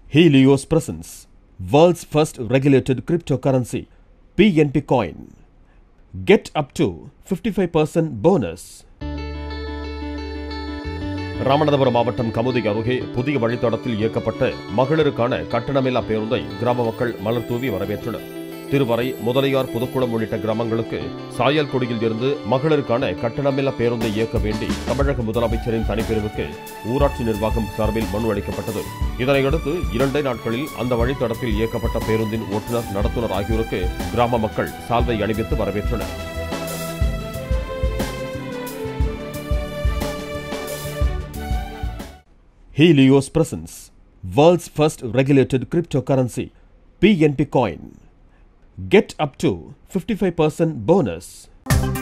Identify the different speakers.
Speaker 1: Helios presents world's first regulated cryptocurrency, PNP Coin. Get up to 55% bonus. Ramanathapuram மாவட்டம் கமுதி அருகே புதிய வழித்தடத்தில் இயக்கப்பட்ட மகளிருக்கான கட்டணமில்லா பேருந்தை கிராம மக்கள் மலர் தூவி வரவேற்றனர் திருவரை முதலியார் புதுக்குளம் உள்ளிட்ட கிராமங்களுக்கு சாயல்குடியில் இருந்து மகளிருக்கான கட்டணமில்லா பேருந்தை இயக்க வேண்டி தமிழக முதலமைச்சரின் தனிப்பிரிவுக்கு ஊராட்சி நிர்வாகம் சார்பில் மனு அளிக்கப்பட்டது இதனையடுத்து இரண்டே நாட்களில் அந்த வழித்தடத்தில் இயக்கப்பட்ட பேருந்தின் ஓட்டுநர் நடத்துனர் ஆகியோருக்கு கிராம மக்கள் சால்வை அணிவித்து வரவேற்றனர் Helios presents world's first regulated cryptocurrency, PNP Coin. Get up to 55% bonus.